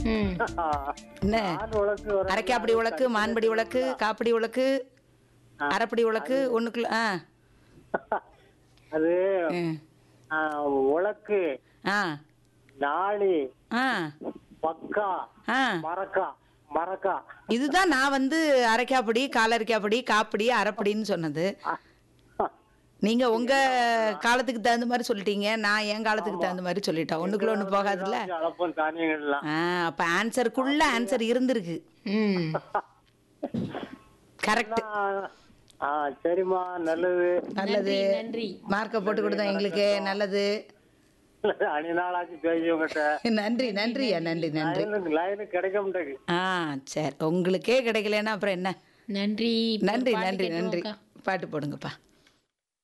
ம் என்ன ஆண் உலக்கு ஒரு அரைக்காப்படி உலக்கு மான்படி உலக்கு காப்படி உலக்கு அரைப்படி உலக்கு ஒண்ணுக்குள்ள ஆ அது ம். ஆ, உலக்கு ஆ நாளி ஆ பக்கா ஆ மரக்கா மரக்கா இதுதான் நான் வந்து அரைக்காப்படி காலரைக்காப்படி காப்படி அரைப்படின்னு சொன்னது நீங்க உங்க காலத்துக்கு தகுந்த மாதிரி சொல்லிட்டீங்க நான் என் காலத்துக்கு தகுந்த மாதிரி சொல்லிட்டேன் ஒண்ணுக்குள்ள ஒண்ணு போகாதுல்ல அளப்பம் தானியங்கள்லாம் ஆ அப்ப ஆன்சருக்குள்ள ஆன்சர் இருந்திருக்கு ம் கரெக்ட் ஆ சரிம்மா நல்லது நல்லது நன்றி, நன்றி மார்க்கை போட்டு கொடுத்தோம் எங்களுக்கு நல்லது அணி நாளாச்சு பேசி உங்ககிட்ட நன்றி நன்றியா நன்றி நன்றி லைனு லைனு கிடைக்க மாட்டேங்குது ஆ சரி உங்களுக்கே கிடைக்கலன்னா அப்புறம் என்ன நன்றி நன்றி பாட்டு நன்றி நன்றி கேட்டுருவோம்க்கா. பாட்டு போடுங்கப்பா